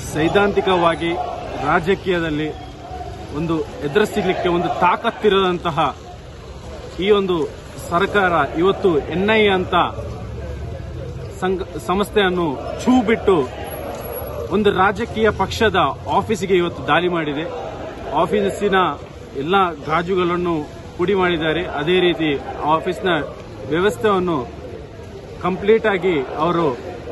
ಸೈದ್ಧಾಂತಿಕವಾಗಿ ರಾಜಕೀಯದಲ್ಲಿ ಒಂದು ಎದುರಿಸಲಿಕ್ಕೆ ಒಂದು ತಾಕತ್ತಿರದಂತಹ ಈ ಒಂದು ಸರ್ಕಾರ ಇವತ್ತು ಎನ್ಐಎ ಅಂತ ಸಂಘ ಸಂಸ್ಥೆಯನ್ನು ಛೂ ಬಿಟ್ಟು ಒಂದು ರಾಜಕೀಯ ಪಕ್ಷದ ಆಫೀಸಿಗೆ ಇವತ್ತು ದಾಳಿ ಮಾಡಿದೆ ಆಫೀಸಿನ ಎಲ್ಲ ಗಾಜುಗಳನ್ನು ಪುಡಿ ಮಾಡಿದ್ದಾರೆ ಅದೇ ರೀತಿ ಆಫೀಸ್ನ ವ್ಯವಸ್ಥೆಯನ್ನು ಕಂಪ್ಲೀಟ್ ಆಗಿ ಅವರು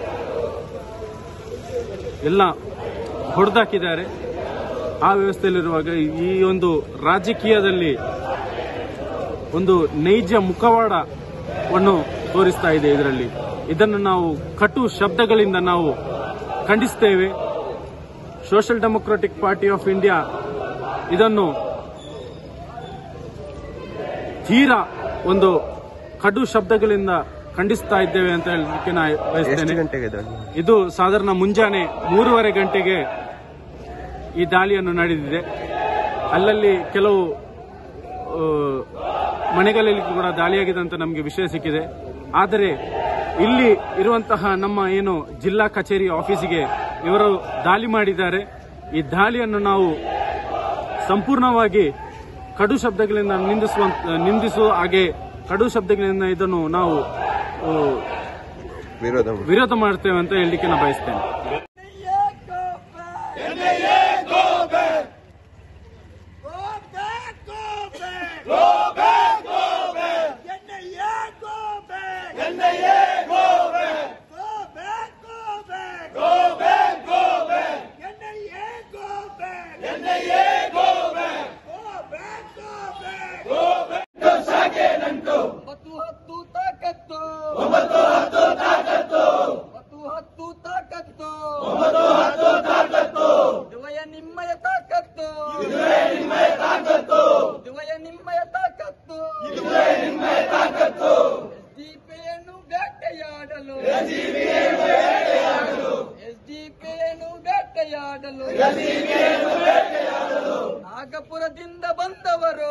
ಎಲ್ಲ ಹೊಡೆದಾಕಿದ್ದಾರೆ ಆ ವ್ಯವಸ್ಥೆಯಲ್ಲಿರುವಾಗ ಈ ಒಂದು ರಾಜಕೀಯದಲ್ಲಿ ಒಂದು ನೈಜ ಮುಖವಾಡವನ್ನು ತೋರಿಸ್ತಾ ಇದೆ ಇದರಲ್ಲಿ ಇದನ್ನು ನಾವು ಕಟು ಶಬ್ದಗಳಿಂದ ನಾವು ಖಂಡಿಸ್ತೇವೆ social democratic party of India ಇದನ್ನು ತೀರಾ ಒಂದು ಕಡು ಶಬ್ದಗಳಿಂದ ಖಂಡಿಸ್ತಾ ಇದ್ದೇವೆ ಅಂತ ಹೇಳಲಿಕ್ಕೆ ನಾ ಎಷ್ಟು ಬಯಸ್ತೇನೆ ಗಂಟೆಗೆ ದಾಳಿ ಇದು ಸಾಧಾರಣ ಮುಂಜಾನೆ ಮೂರುವರೆ ಗಂಟೆಗೆ ಈ ದಾಳಿಯನ್ನು ನಡೆದಿದೆ ಅಲ್ಲಲ್ಲಿ ಕೆಲವು ಆ, ಮನೆಗಳಲ್ಲಿ ಕೂಡ ದಾಳಿಯಾಗಿದೆ ಅಂತ ನಮಗೆ ವಿಷಯ ಸಿಕ್ಕಿದೆ ಆದರೆ ಇಲ್ಲಿ ಇರುವಂತಹ ನಮ್ಮ ಏನು ಜಿಲ್ಲಾ ಕಚೇರಿ ಆಫೀಸಿಗೆ ಇವರು ದಾಳಿ ಮಾಡಿದ್ದಾರೆ ಈ ದಾಳಿಯನ್ನು ನಾವು ಸಂಪೂರ್ಣವಾಗಿ ಕಡು ಶಬ್ದಗಳಿಂದ ನಿಂದಿಸುವ ನಿಂದಿಸುವ ಹಾಗೆ ಕಡು ಶಬ್ದಗಳಿಂದ ಇದನ್ನು ನಾವು ಆ, ವಿರೋಧ ಮಾಡಿ. ವಿರೋಧ ಮಾಡ್ತೇವೆ ಅಂತ ಹೇಳಲಿಕ್ಕೆ ನಾನು ಬಯಸ್ತೇನೆ ಒಂಬತ್ತು ಹತ್ತು ತಾಕತ್ತು ಒಂಬತ್ತು ಹತ್ತು ತಾಕತ್ತು ಒಂಬತ್ತು ಹತ್ತು ತಾಕತ್ತು ಒಂಬತ್ತು ಹತ್ತು ತಾಕತ್ತು ದುವಯ ನಿಮ್ಮಯ ತಾಕತ್ತು ದುವಯ ನಿಮ್ಮಯ ತಾಕತ್ತು ದುವಯ ನಿಮ್ಮಯ ತಾಕತ್ತು ದುವಯ ನಿಮ್ಮಯ ತಾಕತ್ತು ಎಸ್ಡಿಪಿಯನ್ನು ಬೇಟೆಯಾಡಲು ಎಸ್ಡಿಪಿಯನ್ನು ಬೇಟೆಯಾಡಲು ಎಸ್ಡಿಪಿಯನ್ನು ಬೇಟೆಯಾಡಲು ಎಸ್ಡಿಪಿಯನ್ನು ಬೇಟೆಯಾಡಲು ನಾಗಪುರದಿಂದ ಬಂದವರು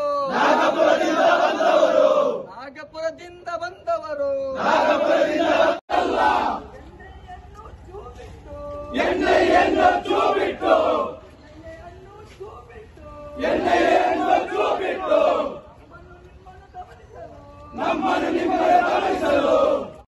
ನಾಗಪುರದಿಂದ ಬಂದವರು ಎಣ್ಣೆಯನ್ನು ಚೂಬಿಟ್ಟು ಎಣ್ಣೆಯನ್ನು ಚೂಬಿಟ್ಟು ನಮ್ಮನ್ನು ನಿಮ್ಮನ್ನು ಗಮನಿಸಲು